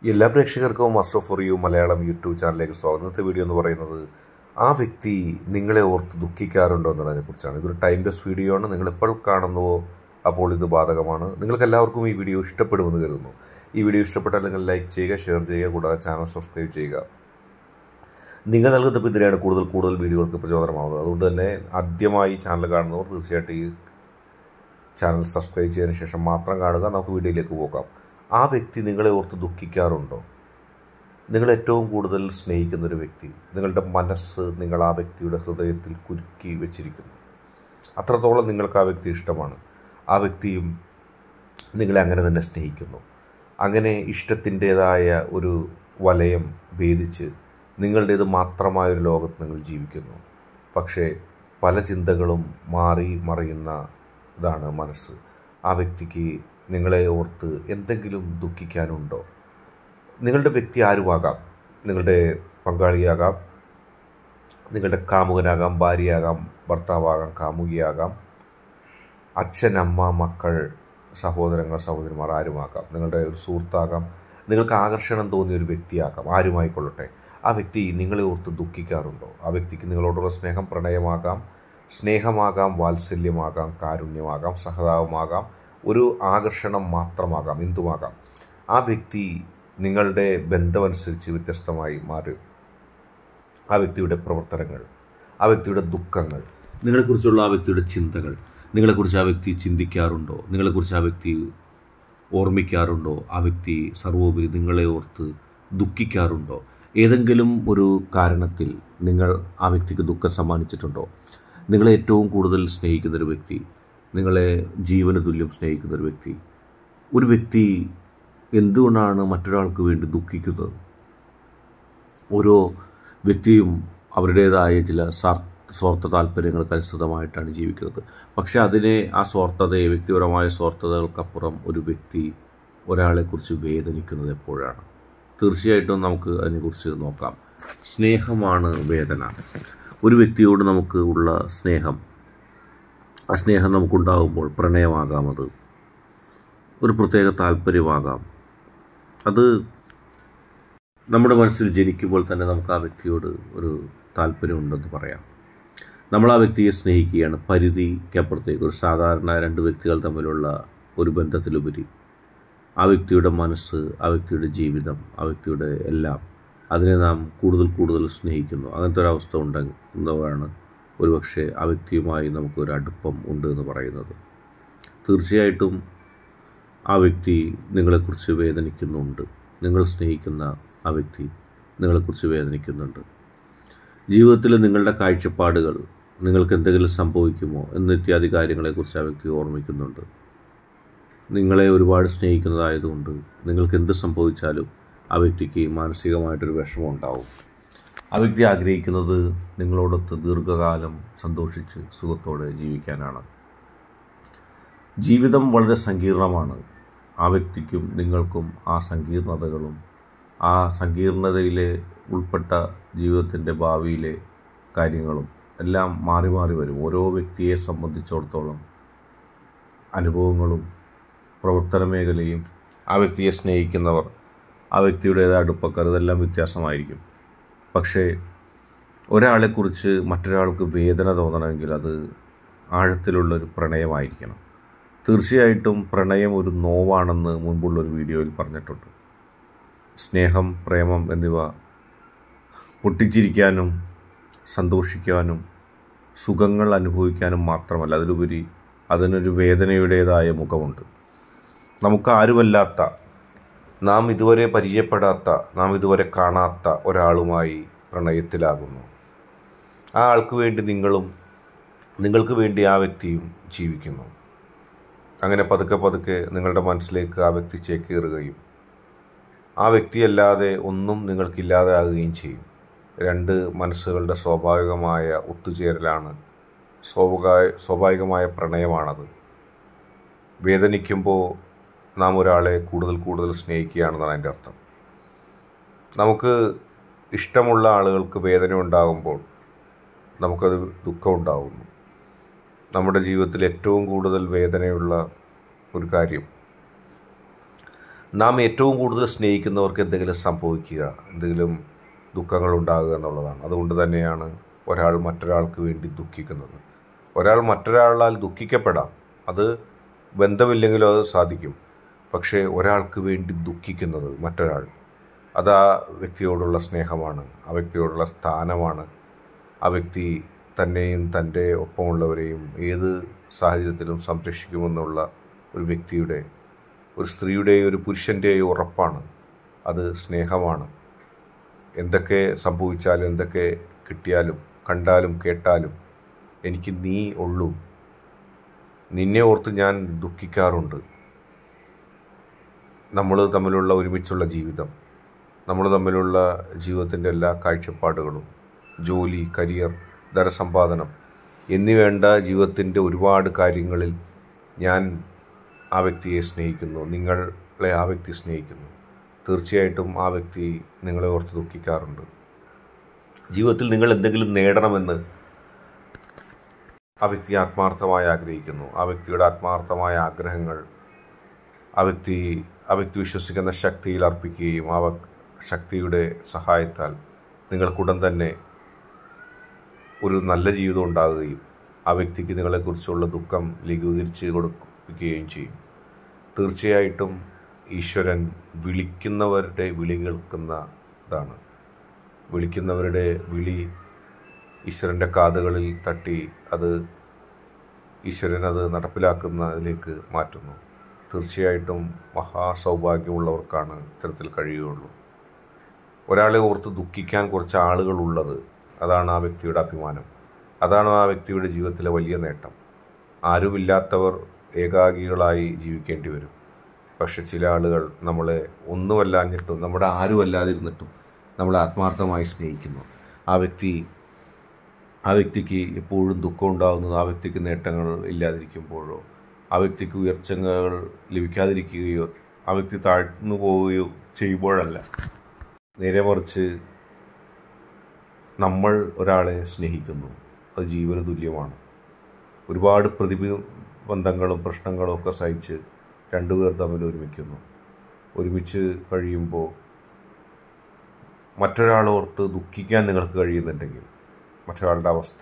എല്ലാ പ്രേക്ഷകർക്കും master for you Malayalam YouTube ചാനലിലേക്ക് സ്വാഗതം ഇന്നത്തെ വീഡിയോ എന്ന് പറയുന്നത് ആ വ്യക്തി നിങ്ങളെ ഓർത്ത് ദുഃഖിക്കാറുണ്ടോ എന്നതിനെ കുറിച്ചാണ് ഇതൊരു ടൈം ലെസ് വീഡിയോ ആണ് നിങ്ങൾ എപ്പോൾ കാണുന്നുവോ അപ്പോൾ ഇത് ബാധകമാണ് നിങ്ങൾക്ക് എല്ലാവർക്കും ഈ വീഡിയോ ഇഷ്ടപ്പെടുമെന്ന് കരുതുന്നു ഈ വീഡിയോ ഇഷ്ടപ്പെട്ടാൽ നിങ്ങൾ ലൈക്ക് ചെയ്യുക ഷെയർ ചെയ്യുക കൂടാതെ ചാനൽ സബ്സ്ക്രൈബ് ചെയ്യുക നിങ്ങൾ നൽകുന്ന പിന്തുണയാണ് കൂടുതൽ കൂടുതൽ വീഡിയോകൾക്ക് പ്രചോദനമാവുന്നത് അതുകൊണ്ട് തന്നെ ആദ്യമായി ചാനൽ കാണുന്നവർ തീർച്ചയായിട്ടും ഈ ചാനൽ സബ്സ്ക്രൈബ് ചെയ്തതിന് ശേഷം മാത്രം കാണുക നമുക്ക് വീഡിയോയിലേക്ക് പോകാം ആ വ്യക്തി നിങ്ങളെ ഓർത്ത് ദുഃഖിക്കാറുണ്ടോ നിങ്ങൾ ഏറ്റവും കൂടുതൽ സ്നേഹിക്കുന്ന ഒരു വ്യക്തി നിങ്ങളുടെ മനസ്സ് നിങ്ങൾ ആ വ്യക്തിയുടെ ഹൃദയത്തിൽ കുരുക്കി വെച്ചിരിക്കുന്നു അത്രത്തോളം നിങ്ങൾക്ക് ആ വ്യക്തി ഇഷ്ടമാണ് ആ വ്യക്തിയും നിങ്ങളെ അങ്ങനെ തന്നെ സ്നേഹിക്കുന്നു അങ്ങനെ ഇഷ്ടത്തിൻ്റെതായ ഒരു വലയം ഭേദിച്ച് നിങ്ങളുടേത് മാത്രമായ ഒരു ലോകത്ത് നിങ്ങൾ ജീവിക്കുന്നു പക്ഷേ പല ചിന്തകളും മാറി മറിയുന്ന ഇതാണ് മനസ്സ് ആ വ്യക്തിക്ക് നിങ്ങളെ ഓർത്ത് എന്തെങ്കിലും ദുഃഖിക്കാനുണ്ടോ നിങ്ങളുടെ വ്യക്തി ആരുമാകാം നിങ്ങളുടെ പങ്കാളിയാകാം നിങ്ങളുടെ കാമുകനാകാം ഭാര്യയാകാം ഭർത്താവാകാം കാമുകിയാകാം അച്ഛൻ അമ്മ മക്കൾ സഹോദരങ്ങൾ സഹോദരിമാർ ആരുമാകാം നിങ്ങളുടെ ഒരു സുഹൃത്താകാം നിങ്ങൾക്ക് ആകർഷണം തോന്നിയ ഒരു വ്യക്തിയാകാം ആരുമായിക്കൊള്ളട്ടെ ആ വ്യക്തി നിങ്ങളെ ഓർത്ത് ദുഃഖിക്കാറുണ്ടോ ആ വ്യക്തിക്ക് നിങ്ങളോടുള്ള സ്നേഹം പ്രണയമാകാം സ്നേഹമാകാം വാത്സല്യമാകാം കാരുണ്യമാകാം സഹതാപമാകാം ഒരു ആകർഷണം മാത്രമാകാം എന്തുമാകാം ആ വ്യക്തി നിങ്ങളുടെ ബന്ധമനുസരിച്ച് വ്യത്യസ്തമായി മാറും ആ വ്യക്തിയുടെ പ്രവർത്തനങ്ങൾ ആ വ്യക്തിയുടെ ദുഃഖങ്ങൾ നിങ്ങളെക്കുറിച്ചുള്ള ആ വ്യക്തിയുടെ ചിന്തകൾ നിങ്ങളെക്കുറിച്ച് ആ വ്യക്തി ചിന്തിക്കാറുണ്ടോ നിങ്ങളെക്കുറിച്ച് ആ വ്യക്തി ഓർമ്മിക്കാറുണ്ടോ ആ വ്യക്തി സർവോപരി നിങ്ങളെ ഓർത്ത് ദുഃഖിക്കാറുണ്ടോ ഏതെങ്കിലും ഒരു കാരണത്തിൽ നിങ്ങൾ ആ വ്യക്തിക്ക് ദുഃഖം സമ്മാനിച്ചിട്ടുണ്ടോ നിങ്ങളെ ഏറ്റവും കൂടുതൽ സ്നേഹിക്കുന്ന ഒരു വ്യക്തി നിങ്ങളെ ജീവന തുല്യം സ്നേഹിക്കുന്ന ഒരു വ്യക്തി ഒരു വ്യക്തി എന്തുകൊണ്ടാണ് മറ്റൊരാൾക്ക് വേണ്ടി ദുഃഖിക്കുന്നത് ഓരോ വ്യക്തിയും അവരുടേതായ ചില സ്വാർത്ഥ താല്പര്യങ്ങൾക്ക് അനുസൃതമായിട്ടാണ് ജീവിക്കുന്നത് പക്ഷേ അതിനെ ആ സ്വാർത്ഥതയെ വ്യക്തിപരമായ സ്വാർത്ഥതകൾക്കപ്പുറം ഒരു വ്യക്തി ഒരാളെക്കുറിച്ച് വേദനിക്കുന്നത് എപ്പോഴാണ് തീർച്ചയായിട്ടും നമുക്ക് അതിനെക്കുറിച്ച് നോക്കാം സ്നേഹമാണ് വേദന ഒരു വ്യക്തിയോട് നമുക്ക് ഉള്ള സ്നേഹം ആ സ്നേഹം നമുക്കുണ്ടാകുമ്പോൾ പ്രണയമാകാം അത് ഒരു പ്രത്യേക താല്പര്യമാകാം അത് നമ്മുടെ മനസ്സിൽ ജനിക്കുമ്പോൾ തന്നെ നമുക്ക് ആ വ്യക്തിയോട് ഒരു താല്പര്യമുണ്ടെന്ന് പറയാം നമ്മൾ ആ വ്യക്തിയെ സ്നേഹിക്കുകയാണ് പരിധിക്കപ്പുറത്തേക്ക് ഒരു സാധാരണ രണ്ട് വ്യക്തികൾ തമ്മിലുള്ള ഒരു ബന്ധത്തിലുപരി ആ വ്യക്തിയുടെ മനസ്സ് ആ വ്യക്തിയുടെ ജീവിതം ആ വ്യക്തിയുടെ എല്ലാം അതിനെ നാം കൂടുതൽ കൂടുതൽ സ്നേഹിക്കുന്നു അങ്ങനത്തെ ഒരു അവസ്ഥ ഉണ്ടെന്നതാണ് ഒരുപക്ഷെ ആ വ്യക്തിയുമായി നമുക്കൊരു അടുപ്പം ഉണ്ട് എന്ന് പറയുന്നത് തീർച്ചയായിട്ടും ആ വ്യക്തി നിങ്ങളെക്കുറിച്ച് വേദനിക്കുന്നുണ്ട് നിങ്ങൾ സ്നേഹിക്കുന്ന ആ വ്യക്തി നിങ്ങളെക്കുറിച്ച് വേദനിക്കുന്നുണ്ട് ജീവിതത്തിൽ നിങ്ങളുടെ കാഴ്ചപ്പാടുകൾ നിങ്ങൾക്ക് എന്തെങ്കിലും സംഭവിക്കുമോ എന്ന ഇത്യാദി കാര്യങ്ങളെക്കുറിച്ച് ആ വ്യക്തി ഓർമ്മിക്കുന്നുണ്ട് നിങ്ങളെ ഒരുപാട് സ്നേഹിക്കുന്നതായതുകൊണ്ട് നിങ്ങൾക്ക് എന്ത് സംഭവിച്ചാലും ആ വ്യക്തിക്ക് മാനസികമായിട്ടൊരു വിഷമം ഉണ്ടാവും ആ വ്യക്തി ആഗ്രഹിക്കുന്നത് നിങ്ങളോടൊത്ത് ദീർഘകാലം സന്തോഷിച്ച് സുഖത്തോടെ ജീവിക്കാനാണ് ജീവിതം വളരെ സങ്കീർണമാണ് ആ വ്യക്തിക്കും നിങ്ങൾക്കും ആ സങ്കീർണതകളും ആ സങ്കീർണതയിലെ ഉൾപ്പെട്ട ജീവിതത്തിൻ്റെ ഭാവിയിലെ കാര്യങ്ങളും എല്ലാം മാറി മാറി വരും ഓരോ വ്യക്തിയെ സംബന്ധിച്ചിടത്തോളം അനുഭവങ്ങളും പ്രവർത്തന മേഖലയും ആ വ്യക്തിയെ സ്നേഹിക്കുന്നവർ ആ വ്യക്തിയുടേതായ അടുപ്പക്കാർ ഇതെല്ലാം വ്യത്യാസമായിരിക്കും പക്ഷേ ഒരാളെക്കുറിച്ച് മറ്റൊരാൾക്ക് വേദന തോന്നണമെങ്കിൽ അത് ആഴത്തിലുള്ളൊരു പ്രണയമായിരിക്കണം തീർച്ചയായിട്ടും പ്രണയം ഒരു നോവാണെന്ന് മുൻപുള്ളൊരു വീഡിയോയിൽ പറഞ്ഞിട്ടുണ്ട് സ്നേഹം പ്രേമം എന്നിവ പൊട്ടിച്ചിരിക്കാനും സന്തോഷിക്കാനും സുഖങ്ങൾ അനുഭവിക്കാനും മാത്രമല്ല അതിലുപരി അതിനൊരു വേദനയുടേതായ മുഖമുണ്ട് നമുക്ക് ആരുമല്ലാത്ത നാം ഇതുവരെ പരിചയപ്പെടാത്ത നാം ഇതുവരെ കാണാത്ത ഒരാളുമായി പ്രണയത്തിലാകുന്നു ആ ആൾക്ക് വേണ്ടി നിങ്ങളും നിങ്ങൾക്ക് വേണ്ടി ആ വ്യക്തിയും ജീവിക്കുന്നു അങ്ങനെ പതുക്കെ പതുക്കെ നിങ്ങളുടെ മനസ്സിലേക്ക് ആ വ്യക്തി ചേക്കേറുകയും ആ വ്യക്തിയല്ലാതെ ഒന്നും നിങ്ങൾക്കില്ലാതാകുകയും ചെയ്യും രണ്ട് മനസ്സുകളുടെ സ്വാഭാവികമായ ഒത്തുചേരലാണ് സ്വാഭാവിക സ്വാഭാവികമായ പ്രണയമാണത് വേദനിക്കുമ്പോൾ നാം ഒരാളെ കൂടുതൽ കൂടുതൽ സ്നേഹിക്കുകയാണെന്നാണ് അതിൻ്റെ അർത്ഥം നമുക്ക് ഇഷ്ടമുള്ള ആളുകൾക്ക് വേദന ഉണ്ടാകുമ്പോൾ നമുക്കത് ദുഃഖമുണ്ടാകുന്നു നമ്മുടെ ജീവിതത്തിൽ ഏറ്റവും കൂടുതൽ വേദനയുള്ള ഒരു കാര്യം നാം ഏറ്റവും കൂടുതൽ സ്നേഹിക്കുന്നവർക്ക് എന്തെങ്കിലും സംഭവിക്കുക എന്തെങ്കിലും ദുഃഖങ്ങൾ ഉണ്ടാകുക എന്നുള്ളതാണ് അതുകൊണ്ട് തന്നെയാണ് ഒരാൾ മറ്റൊരാൾക്ക് വേണ്ടി ദുഃഖിക്കുന്നത് ഒരാൾ മറ്റൊരാളാൽ ദുഃഖിക്കപ്പെടാം അത് ബന്ധമില്ലെങ്കിലും അത് സാധിക്കും പക്ഷേ ഒരാൾക്ക് വേണ്ടി ദുഃഖിക്കുന്നത് മറ്റൊരാൾ അത് ആ വ്യക്തിയോടുള്ള സ്നേഹമാണ് ആ വ്യക്തിയോടുള്ള സ്ഥാനമാണ് ആ വ്യക്തി തന്നെയും തൻ്റെ ഒപ്പമുള്ളവരെയും ഏത് സാഹചര്യത്തിലും സംരക്ഷിക്കുമെന്നുള്ള ഒരു വ്യക്തിയുടെ ഒരു സ്ത്രീയുടെയോ ഒരു പുരുഷൻ്റെയോ ഉറപ്പാണ് അത് സ്നേഹമാണ് എന്തൊക്കെ സംഭവിച്ചാലും എന്തൊക്കെ കിട്ടിയാലും കണ്ടാലും കേട്ടാലും എനിക്ക് നീ ഉള്ളൂ നിന്നെ ഓർത്ത് ഞാൻ ദുഃഖിക്കാറുണ്ട് നമ്മൾ തമ്മിലുള്ള ഒരുമിച്ചുള്ള ജീവിതം നമ്മൾ തമ്മിലുള്ള ജീവിതത്തിൻ്റെ എല്ലാ കാഴ്ചപ്പാടുകളും ജോലി കരിയർ ധനസമ്പാദനം എന്നിവേണ്ട ജീവിതത്തിൻ്റെ ഒരുപാട് കാര്യങ്ങളിൽ ഞാൻ ആ വ്യക്തിയെ സ്നേഹിക്കുന്നു നിങ്ങളെ ആ വ്യക്തി സ്നേഹിക്കുന്നു തീർച്ചയായിട്ടും ആ വ്യക്തി നിങ്ങളെ ഓർത്ത് ദുഃഖിക്കാറുണ്ട് ജീവിതത്തിൽ നിങ്ങൾ എന്തെങ്കിലും നേടണമെന്ന് ആ വ്യക്തി ആത്മാർത്ഥമായി ആഗ്രഹിക്കുന്നു ആ വ്യക്തിയുടെ ആത്മാർത്ഥമായ ആഗ്രഹങ്ങൾ ആ വ്യക്തി ആ വ്യക്തി വിശ്വസിക്കുന്ന ശക്തിയിൽ അർപ്പിക്കുകയും ആ വക്- ശക്തിയുടെ സഹായത്താൽ നിങ്ങൾക്കുടൻ തന്നെ ഒരു നല്ല ജീവിതം ഉണ്ടാകുകയും ആ വ്യക്തിക്ക് നിങ്ങളെക്കുറിച്ചുള്ള ദുഃഖം ലഘൂകരിച്ച് കൊടുക്കുകയും ചെയ്യും തീർച്ചയായിട്ടും ഈശ്വരൻ വിളിക്കുന്നവരുടെ വിളി കേൾക്കുന്ന ഇതാണ് വിളിക്കുന്നവരുടെ വിളി ഈശ്വരൻ്റെ കാതുകളിൽ തട്ടി അത് ഈശ്വരൻ അത് നടപ്പിലാക്കുന്നതിലേക്ക് മാറ്റുന്നു തീർച്ചയായിട്ടും മഹാസൗഭാഗ്യമുള്ളവർക്കാണ് ഇത്തരത്തിൽ കഴിയുകയുള്ളൂ ഒരാളെ ഓർത്ത് ദുഃഖിക്കാൻ കുറച്ച് ആളുകളുള്ളത് അതാണ് ആ വ്യക്തിയുടെ അഭിമാനം അതാണ് ആ വ്യക്തിയുടെ ജീവിതത്തിലെ വലിയ നേട്ടം ആരുമില്ലാത്തവർ ഏകാഗികളായി ജീവിക്കേണ്ടി വരും പക്ഷെ ചില ആളുകൾ നമ്മളെ ഒന്നുമല്ലാഞ്ഞിട്ടും നമ്മുടെ ആരുമല്ലാതിരുന്നിട്ടും നമ്മളെ ആത്മാർത്ഥമായി സ്നേഹിക്കുന്നു ആ വ്യക്തി ആ വ്യക്തിക്ക് എപ്പോഴും ദുഃഖം ഉണ്ടാകുന്നത് ആ വ്യക്തിക്ക് നേട്ടങ്ങൾ ഇല്ലാതിരിക്കുമ്പോഴോ ആ വ്യക്തിക്ക് ഉയർച്ചകൾ ലഭിക്കാതിരിക്കുകയോ ആ വ്യക്തി താഴ്ന്നു പോവുകയോ ചെയ്യുമ്പോഴല്ല നേരെ മറിച്ച് നമ്മൾ ഒരാളെ സ്നേഹിക്കുന്നു അത് ജീവന് തുല്യമാണ് ഒരുപാട് പ്രതിബന്ധങ്ങളും പ്രശ്നങ്ങളും ഒക്കെ സഹിച്ച് രണ്ടുപേർ തമ്മിൽ ഒരുമിക്കുന്നു ഒരുമിച്ച് കഴിയുമ്പോൾ മറ്റൊരാളോർത്ത് ദുഃഖിക്കാൻ നിങ്ങൾക്ക് കഴിയുന്നുണ്ടെങ്കിൽ മറ്റൊരാളുടെ അവസ്ഥ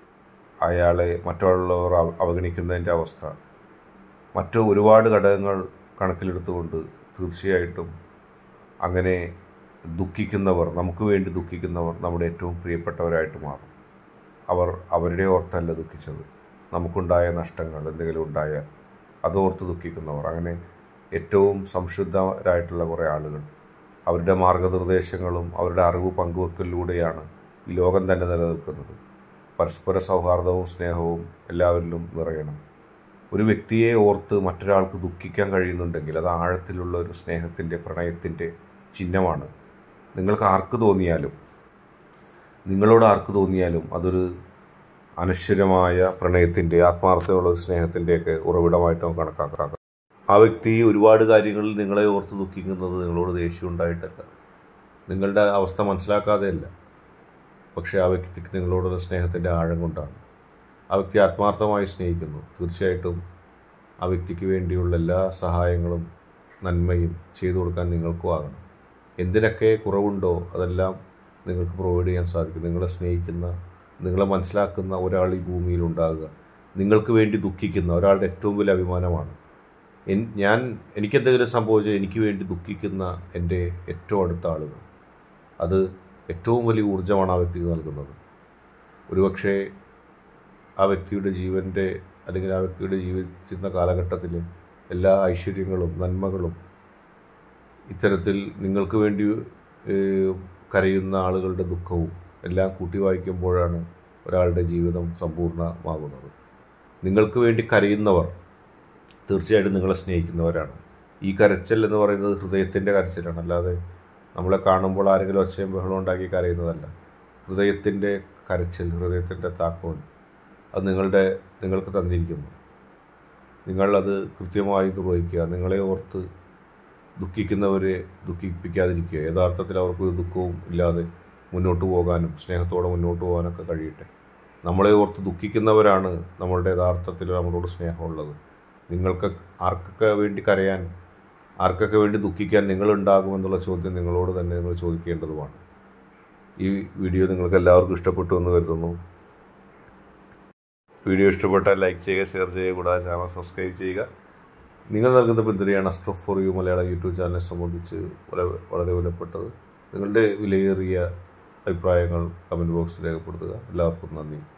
അയാളെ മറ്റുള്ളവർ അവ- അവഗണിക്കുന്നതിൻ്റെ അവസ്ഥ മറ്റു ഒരുപാട് ഘടകങ്ങൾ കണക്കിലെടുത്തുകൊണ്ട് തീർച്ചയായിട്ടും അങ്ങനെ ദുഃഖിക്കുന്നവർ നമുക്ക് വേണ്ടി ദുഃഖിക്കുന്നവർ നമ്മുടെ ഏറ്റവും പ്രിയപ്പെട്ടവരായിട്ട് മാറും അവർ അവരുടെ ഓർത്തല്ല ദുഃഖിച്ചത് നമുക്കുണ്ടായ നഷ്ടങ്ങൾ എന്തെങ്കിലും ഉണ്ടായാൽ അതോർത്ത് ദുഃഖിക്കുന്നവർ അങ്ങനെ ഏറ്റവും സംശുദ്ധരായിട്ടുള്ള കുറേ ആളുകൾ അവരുടെ മാർഗനിർദ്ദേശങ്ങളും അവരുടെ അറിവ് പങ്കുവെക്കലിലൂടെയാണ് ഈ ലോകം തന്നെ നിലനിൽക്കുന്നത് പരസ്പര സൗഹാർദ്ദവും സ്നേഹവും എല്ലാവരിലും നിറയണം ഒരു വ്യക്തിയെ ഓർത്ത് മറ്റൊരാൾക്ക് ദുഃഖിക്കാൻ കഴിയുന്നുണ്ടെങ്കിൽ അത് ആഴത്തിലുള്ള ഒരു സ്നേഹത്തിൻ്റെ പ്രണയത്തിൻ്റെ ചിഹ്നമാണ് നിങ്ങൾക്ക് ആർക്ക് തോന്നിയാലും നിങ്ങളോട് ആർക്ക് തോന്നിയാലും അതൊരു അനശ്വരമായ പ്രണയത്തിൻ്റെ ആത്മാർത്ഥതയുള്ള ഒരു സ്നേഹത്തിൻ്റെയൊക്കെ ഉറവിടമായിട്ട് നമുക്ക് കണക്കാക്കാം ആ വ്യക്തി ഒരുപാട് കാര്യങ്ങളിൽ നിങ്ങളെ ഓർത്ത് ദുഃഖിക്കുന്നത് നിങ്ങളോട് ദേഷ്യം ഉണ്ടായിട്ടല്ല നിങ്ങളുടെ അവസ്ഥ മനസ്സിലാക്കാതെയല്ല പക്ഷേ ആ വ്യക്തിക്ക് നിങ്ങളോടുള്ള സ്നേഹത്തിൻ്റെ ആഴം കൊണ്ടാണ് ആ വ്യക്തി ആത്മാർത്ഥമായി സ്നേഹിക്കുന്നു തീർച്ചയായിട്ടും ആ വ്യക്തിക്ക് വേണ്ടിയുള്ള എല്ലാ സഹായങ്ങളും നന്മയും ചെയ്തു കൊടുക്കാൻ നിങ്ങൾക്കും ആകണം എന്തിനൊക്കെ കുറവുണ്ടോ അതെല്ലാം നിങ്ങൾക്ക് പ്രൊവൈഡ് ചെയ്യാൻ സാധിക്കും നിങ്ങളെ സ്നേഹിക്കുന്ന നിങ്ങളെ മനസ്സിലാക്കുന്ന ഒരാൾ ഈ ഭൂമിയിൽ ഉണ്ടാകുക നിങ്ങൾക്ക് വേണ്ടി ദുഃഖിക്കുന്ന ഒരാളുടെ ഏറ്റവും വലിയ അഭിമാനമാണ് എൻ- ഞാൻ എനിക്കെന്തെങ്കിലും സംഭവിച്ചാൽ എനിക്ക് വേണ്ടി ദുഃഖിക്കുന്ന എൻ്റെ ഏറ്റവും അടുത്ത ആളുകൾ അത് ഏറ്റവും വലിയ ഊർജ്ജമാണ് ആ വ്യക്തിക്ക് നൽകുന്നത് ഒരുപക്ഷെ ആ വ്യക്തിയുടെ ജീവൻ്റെ അല്ലെങ്കിൽ ആ വ്യക്തിയുടെ ജീവിച്ചിരുന്ന കാലഘട്ടത്തിൽ എല്ലാ ഐശ്വര്യങ്ങളും നന്മകളും ഇത്തരത്തിൽ നിങ്ങൾക്ക് വേണ്ടി ഏഹ്, കരയുന്ന ആളുകളുടെ ദുഃഖവും എല്ലാം കൂട്ടി വായിക്കുമ്പോഴാണ് ഒരാളുടെ ജീവിതം സമ്പൂർണ്ണമാകുന്നത് നിങ്ങൾക്ക് വേണ്ടി കരയുന്നവർ തീർച്ചയായിട്ടും നിങ്ങളെ സ്നേഹിക്കുന്നവരാണ് ഈ കരച്ചൽ എന്ന് പറയുന്നത് ഹൃദയത്തിൻ്റെ കരച്ചിലാണ് അല്ലാതെ നമ്മളെ കാണുമ്പോൾ ആരെങ്കിലും ഒച്ചയും ബഹളം ഉണ്ടാക്കി കരയുന്നതല്ല ഹൃദയത്തിൻ്റെ കരച്ചിൽ ഹൃദയത്തിൻ്റെ താക്കോൽ അത് നിങ്ങളുടെ നിങ്ങൾക്ക് തന്നിരിക്കുന്നു നിങ്ങളത് കൃത്യമായി നിർവഹിക്കുക നിങ്ങളെ ഓർത്ത് ദുഃഖിക്കുന്നവരെ ദുഃഖിപ്പിക്കാതിരിക്കുക യഥാർത്ഥത്തിൽ അവർക്കൊരു ദുഃഖവും ഇല്ലാതെ മുന്നോട്ട് പോകാനും സ്നേഹത്തോടെ മുന്നോട്ട് പോകാനൊക്കെ കഴിയട്ടെ നമ്മളെ ഓർത്ത് ദുഃഖിക്കുന്നവരാണ് നമ്മളുടെ യഥാർത്ഥത്തിൽ നമ്മളോട് സ്നേഹമുള്ളത് നിങ്ങൾക്ക് ആർക്കൊക്കെ വേണ്ടി കരയാൻ ആർക്കൊക്കെ വേണ്ടി ദുഃഖിക്കാൻ നിങ്ങളുണ്ടാകുമെന്നുള്ള ചോദ്യം നിങ്ങളോട് തന്നെ നിങ്ങൾ ചോദിക്കേണ്ടതുമാണ് ഈ വീഡിയോ നിങ്ങൾക്ക് എല്ലാവർക്കും ഇഷ്ടപ്പെട്ടു എന്ന് കരുതുന്നു വീഡിയോ ഇഷ്ടപ്പെട്ടാൽ ലൈക്ക് ചെയ്യുക ഷെയർ ചെയ്യുക കൂടാതെ ചാനൽ സബ്സ്ക്രൈബ് ചെയ്യുക നിങ്ങൾ നൽകുന്ന പിന്തുണയാണ് astro for you Malayalam YouTube ചാനലിനെ സംബന്ധിച്ച് വളരെ വളരെ വിലപ്പെട്ടത് നിങ്ങളുടെ വിലയേറിയ അഭിപ്രായങ്ങൾ കമൻറ്റ് ബോക്സിൽ രേഖപ്പെടുത്തുക എല്ലാവർക്കും നന്ദി